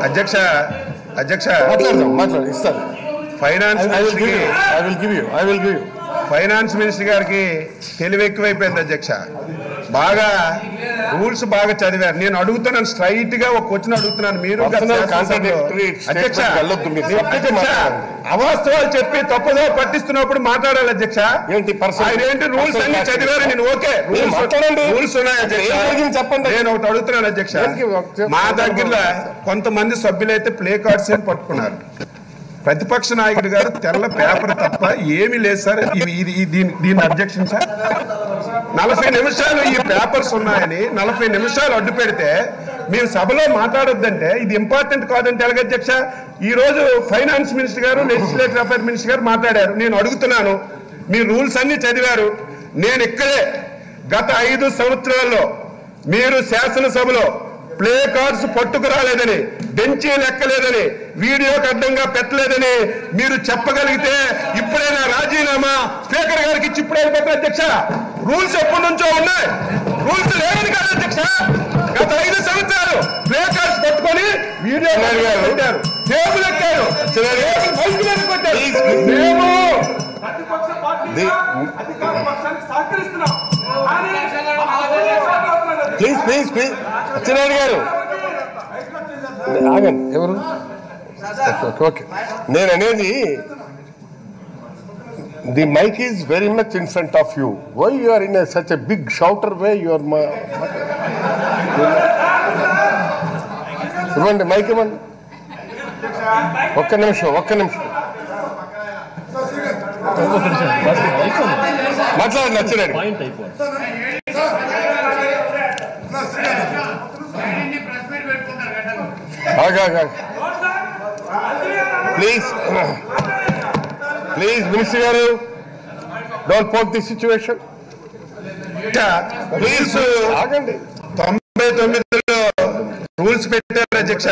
అధ్యక్ష అధ్యక్ష మాట్లాడదాం మాట్లాడు ఇస్తాను ఫైనాన్స్ ఐ విల్ గివ్ మినిస్టర్కి you I will give you I will give you finance minister గారికి తెలివి ఎక్కువైపోయింది అధ్యక్ష బాగా రూల్స్ బాగా చదివారు నేను అడుగుతున్నాను స్ట్రైట్ గా ఒక క్వశ్చన్ అడుగుతున్నాను మీరు గత Personal శాసనసభలో- contradictory statement అధ్యక్ష వెళ్ళొద్దు మీరు. నేను ఒక్కటే అధ్యక్ష, మాట్లాడండి. అవాస్తవాలు చెప్పి తప్పుదో పట్టిస్తున్నప్పుడు మాట్లాడాలి అధ్యక్ష ఏంటి personal- ఆయన ఏంటి రూల్స్ personal అన్ని contradictory? చదివారు నేను ఓకే మీరు మాట్లాడండి. రూల్స్ ఉన్నాయి అధ్యక్ష ఏం జరిగింది చెప్పండి. నేను ఒకటి అడుగుతున్నాను అధ్యక్ష దేనికి ఒక- మా దగ్గర కొంతమంది సభ్యులైతే ప్లే కార్డ్స్ ఏం పట్టుకున్నారు ప్రతిపక్ష నాయకుడు గారు తెల్ల పేపర్ తప్ప ఏమీ లేదు సార్ ఇది ఇది ఇది- దీని దీని అబ్జెక్షన్ సార్ నలభై నిమిషాలు ఈ పేపర్స్ ఉన్నాయని నలభై నిమిషాలు అడ్డు పెడితే మేము సభలో మాట్లాడొద్దంటే ఇది ఇంపార్టెంట్ కాదంటే ఎలాగ అధ్యక్ష ఈ రోజు ఫైనాన్స్ మినిస్టర్ గారు లెజిస్లేటివ్ అఫైర్ మినిస్టర్ గారు మాట్లాడారు నేను అడుగుతున్నాను మీ రూల్స్ అన్ని చదివారు నేను ఇక్కడే గత ఐదు సంవత్సరాల్లో మీరు శాసనసభలో ప్లే కార్డ్స్ పట్టుకురాలేదని బెంచీలు ఎక్కలేదని వీడియోకి అడ్డంగా పెట్టలేదని మీరు చెప్పగలిగితే ఇప్పుడైనా రాజీనామా స్పీకర్ గారికి ఇచ్చి ఇప్పుడైనా పెట్ట అధ్యక్ష రూల్స్ ఎప్పటి నుంచో ఉన్నాయి రూల్స్ లేవని కాదు అధ్యక్ష గత ఐదు సంవత్సరాలు ప్లే కార్డ్స్ పట్టుకొని వీడియో పెట్టారు టేబుల్ ఎక్కారు టేబుల్ పైకి లేపి కొట్టారు. మేము ప్రతిపక్ష పార్టీ ది- అధికార పక్షానికి సహకరిస్తున్నాం కానీ ఆ అపోజిషన్ సహకరిస్తున్నారు. ప్లీజ్ ప్లీజ్ ప్లీజ్ అచ్చెన్నాయుడు గారు ఆగండి ఎవరు ఓకే, ఓకే నేను అనేది the mike is very much in front of you why you are in such a big shouter way you are మా ఇవ్వండి మైక్ ఇవ్వండి ఒక్క నిమిషం ఒక్క నిమిషం మాట్లాడండి అచ్చెన్నాయుడు గారు. పాయింట్ అయిపోయింది ఆగు, ఆగు, ఆగు. ప్లీజ్ ప్లీజ్ మినిస్టర్ గారు don't pot the situation please ఆగండి తొంభై తొమ్మిదిలో రూల్స్ పెట్టారు అధ్యక్ష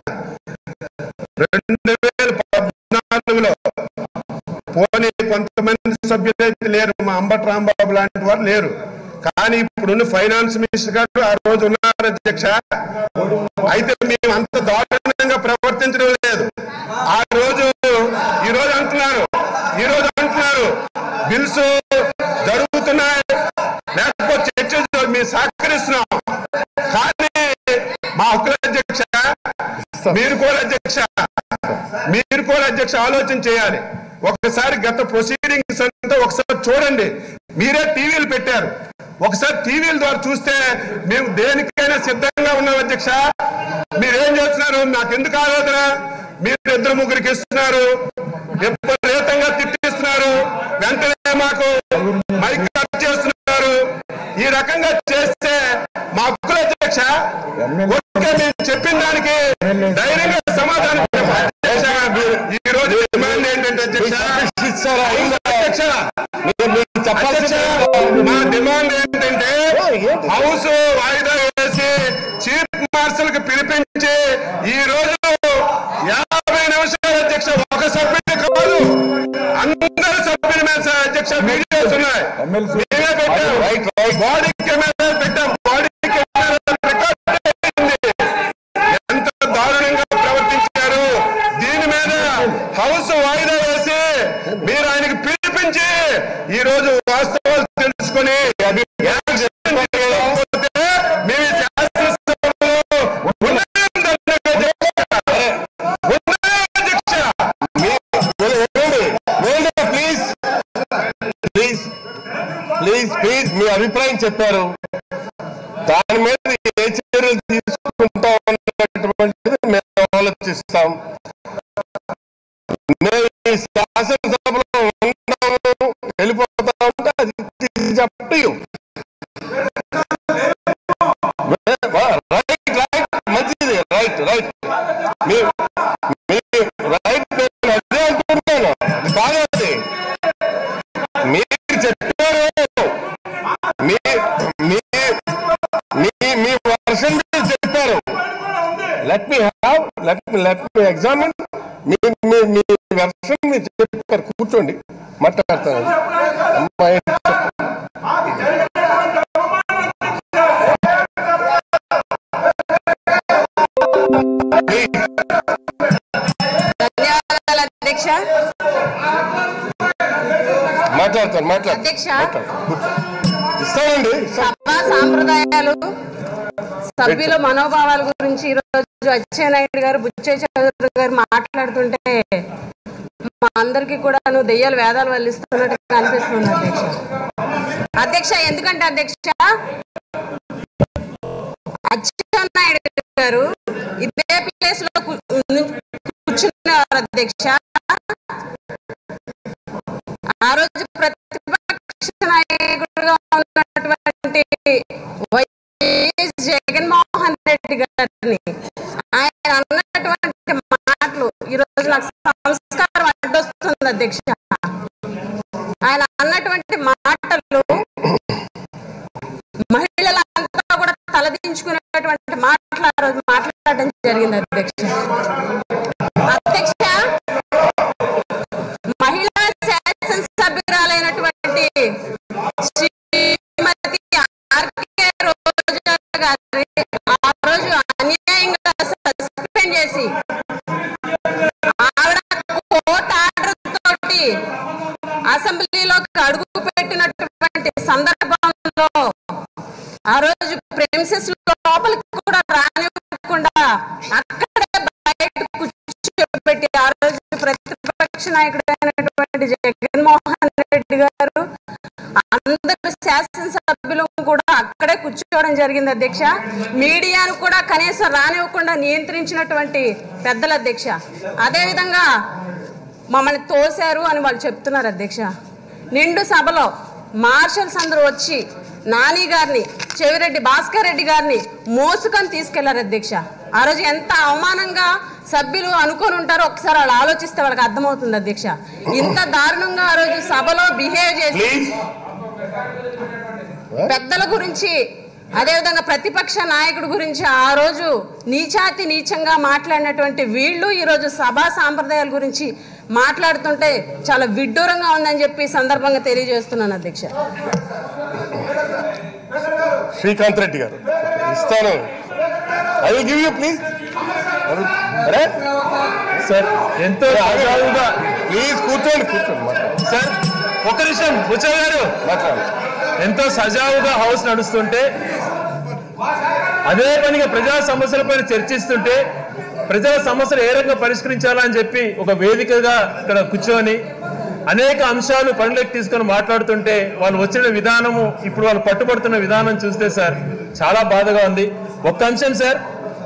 రెండు వేల పద్నాలుగులో పోనీ కొంతమంది సభ్యులైతే లేరు మా అంబటి రాంబాబు లాంటి వారు లేరు కానీ ఇప్పుడున్న ఫైనాన్స్ మినిస్టర్ గారు ఆ రోజు ఉన్నారు అధ్యక్ష అయితే మేము అంత దారుణంగా ప్రవర్తించడం లేదు ఆ రోజు ఈ రోజు అంటున్నారు ఈ రోజు అంటున్నారు బిల్స్ జరుగుతున్నాయి లేకపోతే చర్చ మేము సహకరిస్తున్నాం కానీ మా హక్కుల అధ్యక్ష మీరు కూడా అధ్యక్ష మీరు కూడా అధ్యక్ష ఆలోచన చేయాలి ఒకసారి గత ప్రొసీడింగ్స్ అంతా ఒకసారి చూడండి మీరే టీవీలు పెట్టారు ఒకసారి టీవీల ద్వారా చూస్తే మేము దేనికైనా సిద్ధంగా ఉన్నాం అధ్యక్ష మీరేం చేస్తున్నారు నాకు ఎందుకు ఆలోచన మీరు ఇద్దరు ముగ్గురికి ఇస్తున్నారు విపరీతంగా తిట్టిస్తున్నారు వెంటనే మాకు మైక్ కట్ చేస్తున్నారు ఈ రకంగా చేస్తే మా హక్కుల అధ్యక్ష ఓకే మేము చెప్పిన దానికి ధైర్యంగా సమాధానం చెప్పాలి. ఈ రోజు డిమాండ్ ఏంటంటే అధ్యక్ష ఇచ్చారా అయిందా? అధ్యక్ష మీరు- మీరు చెప్పాల్సిన మా డిమాండ్ ఏంటంటే హౌస్ వాయిదా వేసి చీఫ్ మార్షల్ కి పిలిపించి ఈ రోజు యాభై నిమిషాలు అధ్యక్ష ఒక సభ్యుడు కాదు అందరు సభ్యుల మీద అధ్యక్ష వీడియోస్ ఉన్నాయి మేమే పెట్టాం రైట్ రైట్ బాడీ కెమెరా పెట్టాం బాడీ కెమెరా రికార్డ్ అయింది ఎంత దారుణంగా ప్రవర్తించారు దీని మీద హౌస్ వాయిదా వేసి మీరు ఆయనకి పిలిపించి ఈ రోజు వాస్తవాలు తెలుసుకొని యాక్షన్ తీసుకోకపోతే మేము ఈ శాసనసభలో ఉన్నాం అధ్యక్ష. ఉన్నాం అధ్యక్ష. ప్లీజ్ ప్లీజ్ ప్లీజ్ ప్లీజ్ మీ అభిప్రాయం చెప్పారు దాని మీద ఏ చర్యలు తీసుకుంటాం అన్నటువంటిది మేము ఆలోచిస్తాం మేము ఈ శాసనసభలో ఉంటాము వెళ్ళిపోతా ఉంటే అది up to you right right మంచిది రైట్ రైట్ మీ మీ రైట్ నేను అదే అంటున్నాను కాదు మీరు చెప్పారు మీ మీ మీ మీ వర్షన్ మీరు చెప్పారు let me have let me let me examine మీ మీ మీ వెర్షన్ మీరు చెప్పారు కూర్చోండి మాట్లాడతాను అమ్మాయి Please, మాట్లాడతాను మాట్లాడు అధ్యక్ష. మాట్లాడు. ఇస్తానండి ఇస్తాను. సభా సాంప్రదాయాలు సభ్యుల మనోభావాల గురించి ఈ రోజు అచ్చెన్నాయుడు గారు బుచ్చయ్య చౌదరి గారు మాట్లాడుతుంటే మా అందరికీ కూడా నువ్వు దెయ్యాలు వేదాలు వల్లిస్తున్నట్టుగా అనిపిస్తుంది అధ్యక్ష అధ్యక్ష ఎందుకంటే అధ్యక్ష అచ్చెన్నాయుడు గారు ఇదే ప్లేస్ లో కు- కూర్చున్నారు అధ్యక్ష ఆ రోజు ప్రతిపక్ష నాయకుడుగా ఉన్నటువంటి వైఎస్ జగన్మోహన్ రెడ్డి గారిని ఆయన అన్నటువంటి మాటలు ఈ రోజు నాకు సంస్కారం అడ్డొస్తుంది అధ్యక్ష ఆయన అన్నటువంటి మాటలు మహిళలంతా కూడా తలదించుకునేటువంటి మాటలు ఆ రోజు మాట్లాడడం జరిగింది అధ్యక్ష అధ్యక్ష మహిళా శాసనసభ్యురాలైనటువంటి శ్రీమతి ఆర్కే రోజా గారిని ఆ రోజు అన్యాయంగా సస్పెండ్ చేసి ఆవిడ కోర్టు ఆర్డర్ తోటి అసెంబ్లీలోకి అడుగు పెట్టినటువంటి సందర్భంలో ఆ రోజు ప్రెమిసెస్ లోపలికి కూడా రానివ్వకుండా అక్కడే బయట కూర్చోబెట్టి ఆ రోజు ప్రతిపక్ష నాయకుడు అయినటువంటి జగన్మోహన్ రెడ్డి గారు అందరు శాసనసభ్యులు కూడా అక్కడే కూర్చోవడం జరిగింది అధ్యక్ష మీడియాను కూడా కనీసం రానివ్వకుండా నియంత్రించినటువంటి పెద్దల అధ్యక్ష అదేవిధంగా మమ్మల్ని తోశారు అని వాళ్ళు చెప్తున్నారు అధ్యక్ష నిండు సభలో మార్షల్స్ అందరూ వచ్చి నాని గారిని చెవిరెడ్డి భాస్కర్ రెడ్డి గారిని మోసుకొని తీసుకెళ్లారు అధ్యక్ష ఆ రోజు ఎంత అవమానంగా సభ్యులు అనుకొని ఉంటారో ఒకసారి వాళ్ళు ఆలోచిస్తే వాళ్ళకి అర్థమవుతుంది అధ్యక్ష ఇంత దారుణంగా ఆ రోజు సభలో బిహేవ్ చేసి ప్లీజ్ పెద్దల గురించి అదేవిధంగా ప్రతిపక్ష నాయకుడి గురించి ఆ రోజు నీచాతి నీచంగా మాట్లాడినటువంటి వీళ్ళు ఈ రోజు సభా సాంప్రదాయాల గురించి మాట్లాడుతుంటే చాలా విడ్డూరంగా ఉందని చెప్పి ఈ సందర్భంగా తెలియజేస్తున్నాను అధ్యక్ష శ్రీకాంత్ రెడ్డి గారు ఇస్తాను I will give you please అరే సార్ ఎంతో సజావుగా ప్లీజ్ కూర్చోండి కూర్చోండి మాట్లాడు సార్ ఒక నిమిషం బుచ్చయ్య గారు మాట్లాడు ఎంతో సజావుగా హౌస్ నడుస్తుంటే అదే పనిగా ప్రజా సమస్యలపైన చర్చిస్తుంటే ప్రజా సమస్యలు ఏ రకంగా పరిష్కరించాలని చెప్పి ఒక వేదికగా ఇక్కడ కూర్చొని అనేక అంశాలు పనులకు తీసుకొని మాట్లాడుతుంటే వాళ్ళు వచ్చిన విధానము ఇప్పుడు వాళ్ళు పట్టుబడుతున్న విధానం చూస్తే సార్ చాలా బాధగా ఉంది ఒక్క అంశం సార్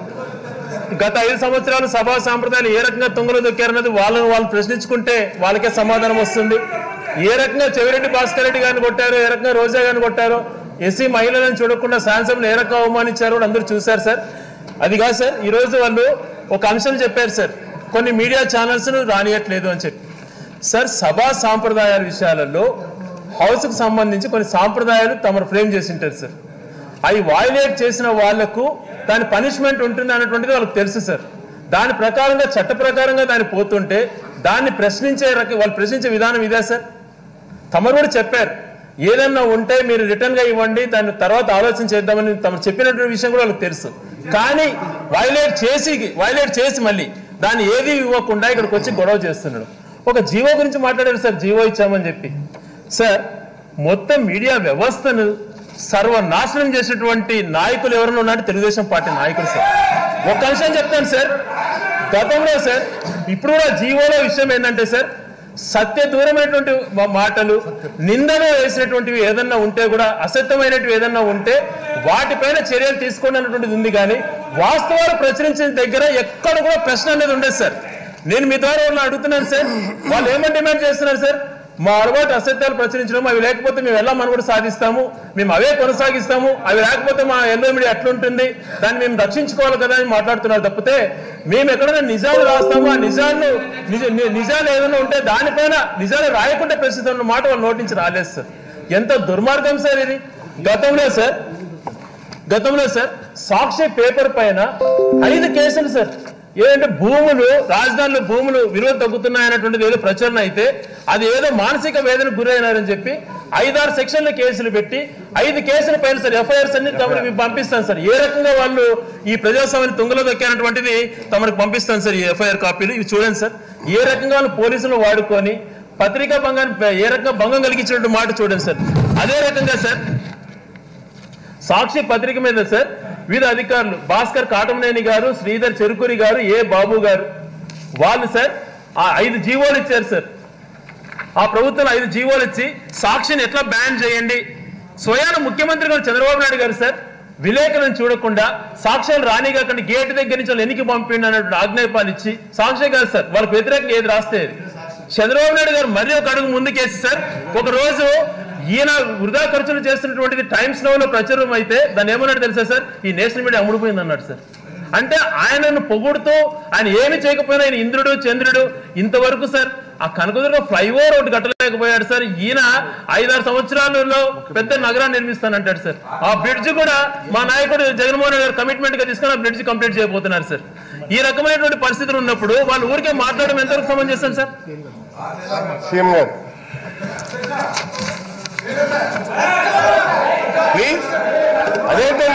గత ఐదు సంవత్సరాలు సభా సాంప్రదాయాలు ఏ రకంగా తుంగలో దొక్కారన్నది వాళ్ళని వాళ్ళు ప్రశ్నించుకుంటే వాళ్ళకే సమాధానం వస్తుంది ఏ రకంగా చెవిరెడ్డి భాస్కర్ రెడ్డి గారిని కొట్టారో ఏ రకంగా రోజా గారిని కొట్టారో ఎస్సీ మహిళలను చూడకుండా శాసనం ఏ రకంగా అవమానించారో అని అందరూ చూశారు సార్ అది కాదు సార్ ఈ రోజు వాళ్ళు ఒక అంశం చెప్పారు సార్ కొన్ని మీడియా ఛానల్స్ రానియట్లేదు అని చెప్పి సార్ సభా సాంప్రదాయాల విషయాలలో హౌస్ కు సంబంధించి కొన్ని సాంప్రదాయాలు తమరు ఫ్రేమ్ చేసి ఉంటారు సార్ అవి వాయిలేట్ చేసిన వాళ్లకు దాని పనిష్మెంట్ ఉంటుంది అన్నటువంటిది వాళ్ళకి తెలుసు సార్ దాని ప్రకారంగా చట్ట ప్రకారంగా దాన్ని పోతుంటే దాన్ని ప్రశ్నించే రక వాళ్ళు ప్రశ్నించే విధానం ఇదే సార్ తమరు కూడా చెప్పారు ఏదన్నా ఉంటే మీరు రిటర్న్ గా ఇవ్వండి దాన్ని తర్వాత ఆలోచన చేద్దామని తమరు చెప్పినటువంటి విషయం కూడా వాళ్ళకి తెలుసు కానీ వైలేట్ చేసి వైలేట్ చేసి మళ్ళీ దాన్ని ఏది ఇవ్వకుండా ఇక్కడికి వచ్చి గొడవ చేస్తున్నాడు ఒక జీవో గురించి మాట్లాడారు సార్ జీవో ఇచ్చామని చెప్పి సార్ మొత్తం మీడియా వ్యవస్థను సర్వనాశనం చేసేటువంటి నాయకులు ఎవరైనా ఉన్నారంటే తెలుగుదేశం పార్టీ నాయకులు సార్ ఒక అంశం చెప్తాను సార్ గతంలో సార్ ఇప్పుడు కూడా జీవోలో విషయం ఏంటంటే సార్ సత్య దూరమైనటువంటి మా- మాటలు నిందన వేసినటువంటివి ఏదన్నా ఉంటే కూడా అసత్యమైనటివి ఏదన్నా ఉంటే వాటిపైన చర్యలు తీసుకోండి అన్నటువంటిది ఉంది కానీ వాస్తవాలు ప్రచురించిన దగ్గర ఎక్కడ కూడా ప్రశ్న అనేది ఉండదు సార్ నేను మీ ద్వారా వాళ్ళని అడుగుతున్నాను సార్ వాళ్ళు ఏమని డిమాండ్ చేస్తున్నారు సార్ మా అలవాటు అసత్యాలు ప్రచురించడం అవి లేకపోతే మేము ఎలా మనం కూడా సాధిస్తాము మేము అవే కొనసాగిస్తాము అవి లేకపోతే మా ఎల్లో మీడియా అట్లుంటుంది దాన్ని మేము రక్షించుకోవాలి కదా అని మాట్లాడుతున్నారు తప్పితే మేము ఎక్కడైనా నిజాలు రాస్తాము ఆ నిజాలను నిజ ని- నిజాలు ఏదైనా ఉంటే దానిపైన నిజాలు రాయకుండా ప్రస్తుతం మాట వాళ్ళు నోటించి రాలేదు సార్ ఎంత దుర్మార్గం సార్ ఇది గతంలో సార్ గతంలో సార్ సాక్షి పేపర్ పైన ఐదు కేసులు సార్ ఏంటంటే భూములు రాజధానిలో భూములు విలువ తగ్గుతున్నాయన్నటువంటిది ఏదో ప్రచురణ అయితే అది ఏదో మానసిక వేదనకు గురైనారని చెప్పి ఐదారు సెక్షన్ల కేసులు పెట్టి ఐదు కేసుల పైన సార్ ఎఫ్ఐఆర్స్ అన్ని తమరికి మీకు పంపిస్తాను సార్ ఏ రకంగా వాళ్ళు ఈ ప్రజాస్వామ్యాన్ని తుంగలో దొక్కానటువంటిది తమరికి పంపిస్తాను సార్ ఈ ఎఫ్ఐఆర్ కాపీలు ఇవి చూడండి సార్ ఏ రకంగా వాళ్ళు పోలీసులు వాడుకొని పత్రికా భంగాన్ని ఏ రకంగా భంగం కలిగించినట్టు మాట చూడండి సార్ అదే రకంగా సార్ సాక్షి పత్రిక మీద సార్ వివిధ అధికారులు భాస్కర్ కాటమనేని గారు శ్రీధర్ చెరుకూరి గారు ఏ బాబు గారు వాళ్ళు సార్ ఆ ఐదు జీవోలు ఇచ్చారు సార్ ఆ ప్రభుత్వం ఐదు జీవోలు ఇచ్చి సాక్షిని ఎట్లా బ్యాన్ చేయండి స్వయాన ముఖ్యమంత్రి గారు చంద్రబాబు నాయుడు గారు సార్ విలేకరులను చూడకుండా సాక్ష్యాలు రానిగాకుండా గేట్ దగ్గర నుంచి వాళ్ళు ఎన్నికి పంపిండి అన్నట్టు ఆజ్ఞాపాలు ఇచ్చి సాక్షి గారు సార్ వాళ్ళకి వ్యతిరేకంగా ఏది రాస్తే అది. చంద్రబాబు నాయుడు గారు మరీ ఒక అడుగు ముందుకేసి సార్ ఒక రోజు ఈయన వృధా ఖర్చులు చేస్తున్నటువంటిది టైమ్స్ నో లో ప్రచురం అయితే దాన్ని ఏమన్నాడు తెలుసా సార్ ఈ నేషనల్ మీడియా అమ్ముడుపోయింది అన్నాడు సార్ అంటే ఆయనను పొగుడుతూ ఆయన ఏమి చేయకపోయినా ఆయన ఇంద్రుడు చంద్రుడు ఇంతవరకు సార్ ఆ కనకదుర్గ ఫ్లైఓవర్ ఒకటి కట్టలేకపోయాడు సార్ ఈయన ఐదారు సంవత్సరాలలో పెద్ద నగరాన్ని నిర్మిస్తానంటాడు సార్ ఆ బ్రిడ్జ్ కూడా మా నాయకుడు జగన్మోహన్ రెడ్డి గారు కమిట్మెంట్ గా తీసుకొని ఆ బ్రిడ్జ్ కంప్లీట్ చేయబోతున్నారు సార్ ఈ రకమైనటువంటి పరిస్థితులు ఉన్నప్పుడు వాళ్ళు ఊరికే మాట్లాడడం ఎంతవరకు సమంజసం సార్ సీఎం గారు ప్లీజ్ అదేంటే